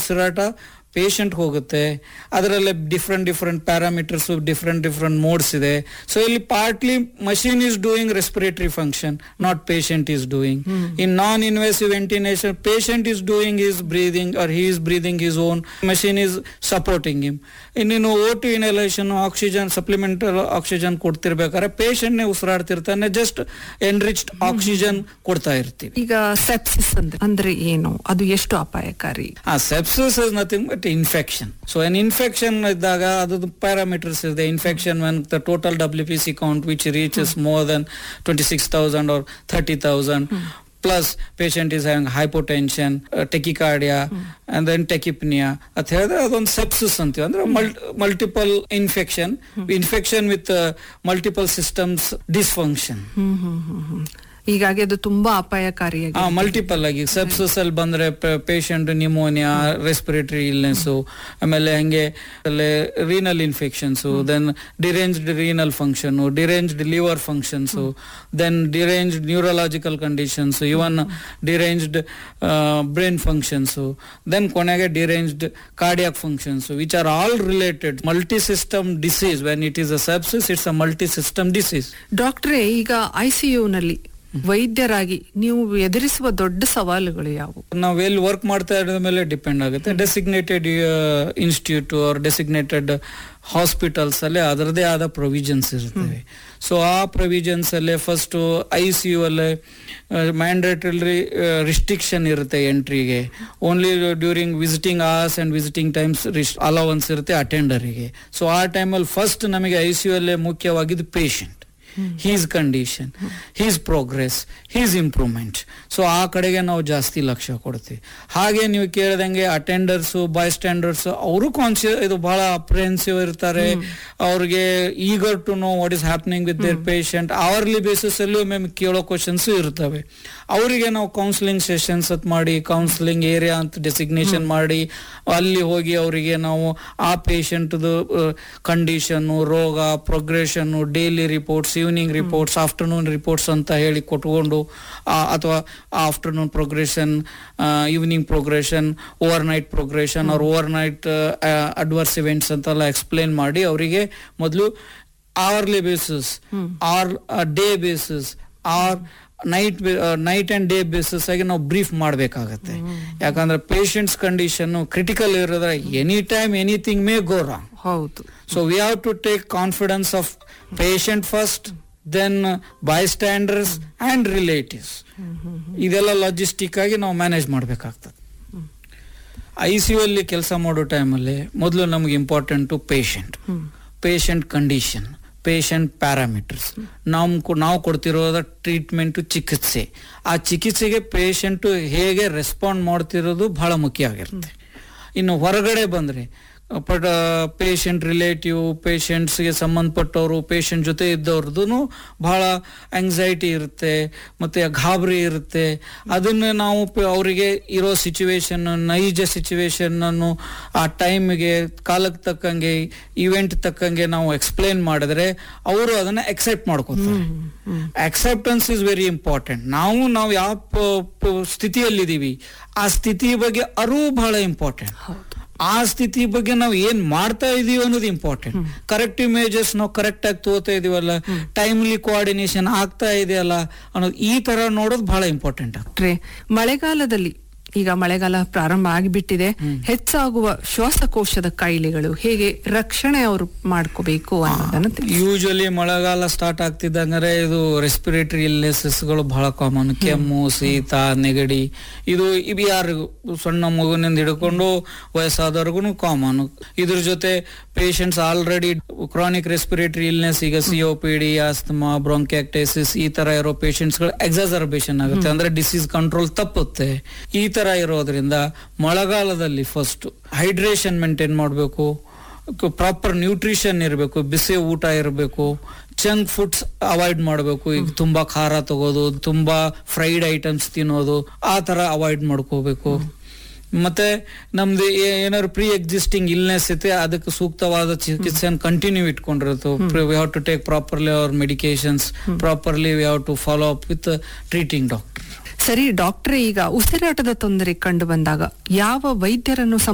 ಉಸಿರಾಟ ಪೇಷಂಟ್ ಹೋಗುತ್ತೆ ಅದರಲ್ಲೇ different different parameters different different modes ಇದೆ ಸೊ ಇಲ್ಲಿ partly machine is doing respiratory function not patient is doing in non invasive ventilation patient is doing is breathing or he is breathing is own machine is supporting him ಇನ್ನೇನು O two inhalation oxygen supplemental oxygen ಕೊಡ್ತಿರ್ಬೇಕಾದ್ರೆ ಪೇಷಂಟ್ನೇ ಉಸಿರಾಡ್ತಿರ್ತಾನೆ just enriched oxygen ಕೊಡ್ತಾ ಇರ್ತೀವಿ ಈಗ sepsis ಅಂದ್ರೆ ಅಂದ್ರೆ ಏನು ಅದು ಎಷ್ಟು ಅಪಾಯಕಾರಿ ಆ sepsis is nothing but infection so an infection ಇದ್ದಾಗ ಅದು ಪ್ಯಾರಾಮೀಟರ್ಸ್ ಇದೆ infection when the total W B C count which reaches more than twenty six thousand or thirty thousand plus patient is hang hypotension tachycardia and then tachypnoea ಅಂತ ಹೇಳಿದ್ರೆ ಅದೊಂದು sepsis ಅಂತೀವಿ ಅಂದ್ರೆ multiple infection infection with multiple systems dysfunction hmm hmm hmm hmm ಹೀಗಾಗಿ ಅದು ತುಂಬಾ ಅಪಾಯಕಾರಿಯಾಗಿ ಹಾ multiple ಆಗಿ ಸೆಪ್ಸಸ್ ಅಲ್ಲಿ ಬಂದ್ರೆ ಪೇಷಂಟ್ ನಿಮೋನಿಯಾ ರೆಸ್ಪಿರೇಟರಿ ಇಲ್ನೆಸ್ ಆಮೇಲೆ ಹಂಗೆ renal infections then deranged renal function deranged liver functions then deranged neurological conditions even deranged brain functions then ಕೊನೆಗೆ deranged cardiac functions which are all related multi system disease when it is a sepsis it's a multi system disease ಡಾಕ್ಟ್ರೇ ಈಗ ICU ನಲ್ಲಿ ವೈದ್ಯರಾಗಿ ನೀವು ಎದುರಿಸುವ ದೊಡ್ಡ ಸವಾಲುಗಳು ಯಾವುವು ನಾವು ಎಲ್ಲಿ ವರ್ಕ್ ಮಾಡ್ತಾ ಇರೋದ್ರ ಮೇಲೆ ಡಿಪೆಂಡ್ ಆಗುತ್ತೆ designated institute or designated hospitals ಅಲ್ಲಿ ಅದರದೇ ಆದ ಪ್ರೊವಿಷನ್ಸ್ ಇರ್ತವೆ ಸೊ ಆ ಪ್ರೊವಿಷನ್ಸ್ ಅಲ್ಲೇ ಫಸ್ಟ್ ಐ ಸಿ ಯು ಅಲ್ಲೇ ಮ್ಯಾಂಡೇಟರಿ ರಿಸ್ಟ್ರಿಕ್ಷನ್ ಇರುತ್ತೆ ಎಂಟ್ರಿಗೆ only during visiting hours and visiting times allowance ಇರುತ್ತೆ ಅಟೆಂಡರಿಗೆ ಸೊ ಆ ಟೈಮಲ್ಲಿ ಫಸ್ಟ್ ನಮಗೆ ಐ ಸಿ ಯು ಅಲ್ಲೇ ಮುಖ್ಯವಾಗಿದ್ದು patient his condition his progress his improvement so ಆ ಕಡೆಗೆ ನಾವು ಜಾಸ್ತಿ ಲಕ್ಷ್ಯ ಕೊಡ್ತೀವಿ ಹಾಗೆ ನೀವು ಕೇಳ್ದಂಗೆ ಅಟೆಂಡರ್ಸ್ ಬಾಯ್ ಸ್ಟ್ಯಾಂಡರ್ಸ್ ಅವರು ಕಾನ್ಶಿಯಸ್ ಇದು ಬಹಳ ಅಪ್ರೆನ್ಸಿವ್ ಇರ್ತಾರೆ ಅವ್ರಿಗೆ eager to know what is happening with their patient hourly basis ಅಲ್ಲೂ ಮ್ಯಾಮ್ ಕೇಳೋ ಕ್ವಶನ್ಸ್ ಇರ್ತವೆ ಅವರಿಗೆ ನಾವು ಕೌನ್ಸಿಲಿಂಗ್ ಸೆಷನ್ಸ್ ಅಂತ ಮಾಡಿ ಕೌನ್ಸಿಲಿಂಗ್ ಏರಿಯಾ ಅಂತ ಡೆಸಿಗ್ನೇಷನ್ ಮಾಡಿ ಅಲ್ಲಿ ಹೋಗಿ ಅವರಿಗೆ ನಾವು ಆ ಪೇಷಂಟ್ದು ಕಂಡೀಷನ್ನು ರೋಗ ಪ್ರೋಗ್ರೆಷನ್ನು daily reports evening reports afternoon reports ಅಂತ ಹೇಳಿ ಕೊಟ್ಕೊಂಡು ಅಥವಾ afternoon progression evening progression overnight progression ಅವ್ರ ಓವರ್ ನೈಟ್ ಅಡ್ವರ್ಸ್ ಇವೆಂಟ್ಸ್ ಅಂತೆಲ್ಲ ಎಕ್ಸ್ಪ್ಲೇನ್ ಮಾಡಿ ಅವರಿಗೆ ಮೊದಲು hourly basis or day basis or night night and day basis ಆಗಿ ನಾವು ಬ್ರೀಫ್ ಮಾಡಬೇಕಾಗತ್ತೆ ಯಾಕಂದ್ರೆ ಪೇಷಂಟ್ಸ್ ಕಂಡೀಷನ್ ಕ್ರಿಟಿಕಲ್ ಇರೋದ್ರೆ any time anything may go wrong ಹೌದು so we have to take confidence of patient first then by ಸ್ಟ್ಯಾಂಡರ್ಸ್ and relatives ಇದೆಲ್ಲ logistic ಆಗಿ ನಾವು manage ಮಾಡಬೇಕಾಗ್ತದೆ ಐ ಸಿ ಯು ಅಲ್ಲಿ ಕೆಲಸ ಮಾಡೋ ಟೈಮಲ್ಲಿ ಮೊದಲು ನಮ್ಗೆ important patient patient condition patient parameters ನಾವು ನಾವು ಕೊಡ್ತಿರೋದ ಟ್ರೀಟ್ಮೆಂಟ್ ಚಿಕಿತ್ಸೆ ಆ ಚಿಕಿತ್ಸೆಗೆ ಪೇಷಂಟ್ ಹೇಗೆ ರೆಸ್ಪಾಂಡ್ ಮಾಡ್ತಿರೋದು ಬಹಳ ಮುಖ್ಯ ಆಗಿರುತ್ತೆ ಇನ್ನು ಹೊರಗಡೆ ಬಂದ್ರೆ ಬಟ್ ಪೇಷಂಟ್ ರಿಲೇಟಿವ್ ಪೇಷಂಟ್ಸ್ಗೆ ಸಂಬಂಧಪಟ್ಟವರು ಪೇಷಂಟ್ ಜೊತೆ ಇದ್ದವ್ರದ್ದು ಬಹಳ ಆಂಗ್ಸೈಟಿ ಇರುತ್ತೆ ಮತ್ತೆ ಗಾಬರಿ ಇರುತ್ತೆ ಅದನ್ನ ನಾವು ಪ- ಅವರಿಗೆ ಇರೋ ಸಿಚುವೇಶನ್ ನೈಜ ಸಿಚುವೇಶನ್ ಅನ್ನು ಆ ಟೈಮ್ಗೆ ಕಾಲಕ್ಕೆ ತಕ್ಕಂಗೆ ಇವೆಂಟ್ ತಕ್ಕಂಗೆ ನಾವು ಎಕ್ಸ್ಪ್ಲೇನ್ ಮಾಡಿದ್ರೆ ಅವರು ಅದನ್ನ ಎಕ್ಸೆಪ್ಟ್ ಮಾಡ್ಕೋತಾರೆ ಅಕ್ಸೆಪ್ಟೆನ್ಸ್ ಇಸ್ ವೆರಿ ಇಂಪಾರ್ಟೆಂಟ್ ನಾವು ನಾವು ಯಾವ ಪ- ಪ- ಸ್ಥಿತಿಯಲ್ಲಿದ್ದೀವಿ ಆ ಸ್ಥಿತಿ ಬಗ್ಗೆ ಅರಿವು ಬಹಳ ಇಂಪಾರ್ಟೆಂಟ್ ಹೌದು ಆ ಸ್ಥಿತಿ ಬಗ್ಗೆ ನಾವು ಏನ್ ಮಾಡ್ತಾ ಇದೀವಿ ಅನ್ನೋದು ಇಂಪಾರ್ಟೆಂಟ್ ಕರೆಕ್ಟ್ ಇಮೇಜಸ್ ನಾವು ಕರೆಕ್ಟ್ ಆಗಿ ತಗೋತಾ ಇದೀವಲ್ಲ ಟೈಮ್ಲಿ ಕೋಆರ್ಡಿನೇಷನ್ ಆಗ್ತಾ ಇದೆಯಲ್ಲ ಅನ್ನೋದು ಈ ತರ ನೋಡೋದು ಬಹಳ ಇಂಪಾರ್ಟೆಂಟ್ ಡಾಕ್ಟ್ರೇ ಮಳೆಗಾಲದಲ್ಲಿ ಈಗ ಮಳೆಗಾಲ ಪ್ರಾರಂಭ ಆಗಿಬಿಟ್ಟಿದೆ ಹೆಚ್ಚಾಗುವ ಶ್ವಾಸಕೋಶದ ಕಾಯಿಲೆಗಳು ಹೇಗೆ ರಕ್ಷಣೆ ಅವರು ಮಾಡ್ಕೋಬೇಕು ಅನ್ನೋದನ್ನ ತಿಳಿಸಿ. ಯೂಶಲಿ ಮಳೆಗಾಲ ಸ್ಟಾರ್ಟ್ ಆಗ್ತಿದ್ದಂಗಾರೆ ಇದು ರೆಸ್ಪಿರೇಟರಿ ಗಳು ಬಹಳ ಕಾಮನ್ ಕೆಮ್ಮು ಶೀತ ನೆಗಡಿ ಇದು ಇವು ಯಾರಿಗೂ ಸಣ್ಣ ಮಗುವಿನಿಂದ ಹಿಡ್ಕೊಂಡು ವಯಸ್ಸಾದವ್ರಿಗೂ ಕಾಮನ್ ಇದ್ರ ಜೊತೆ patients already chronic respiratory illness ಈಗ C O P D asthma bronchiectasis ಈ ತರ ಇರೋ ಪೇಷಂಟ್ಸ್ ಗಳು ಎಕ್ಸಾಸರ್ಬೇಷನ್ ಆಗುತ್ತೆ ಅಂದ್ರೆ ಡಿಸೀಸ್ ಕಂಟ್ರೋಲ್ ತಪ್ಪುತ್ತೆ ಈ ತರ ಇರೋದ್ರಿಂದ ಮಳೆಗಾಲದಲ್ಲಿ ಫಸ್ಟ್ ಹೈಡ್ರೇಷನ್ ಮೇಂಟೈನ್ ಮಾಡಬೇಕು ಪ್ರಾಪರ್ ನ್ಯೂಟ್ರಿಷನ್ ಇರಬೇಕು ಬಿಸಿ ಊಟ ಇರಬೇಕು ಜಂಕ್ ಫುಡ್ಸ್ ಅವಾಯ್ಡ್ ಮಾಡಬೇಕು ಈಗ ತುಂಬಾ ಖಾರ ತಗೋದು ತುಂಬಾ ಫ್ರೈಡ್ ಐಟಮ್ಸ್ ತಿನ್ನೋದು ಆ ತರ ಅವಾಯ್ಡ್ ಮಾಡ್ಕೋಬೇಕು ಮತ್ತೆ ನಮ್ದು ಏ- ಏನಾದ್ರು ಪ್ರೀ ಎಕ್ಸಿಸ್ಟಿಂಗ್ ಇಲ್ನೆಸ್ ಐತೆ ಅದಕ್ಕೆ ಸೂಕ್ತವಾದ ಚಿಕಿತ್ಸೆಯನ್ನು ಕಂಟಿನ್ಯೂ ಇಟ್ಕೊಂಡಿರುತ್ತೆ we have to take properly our medications properly we have to follow up with treating doctor ಸರಿ ಡಾಕ್ಟ್ರೇ ಈಗ ಉಸಿರಾಟದ ತೊಂದರೆ ಕಂಡು ಬಂದಾಗ ಯಾವ ವೈದ್ಯರನ್ನು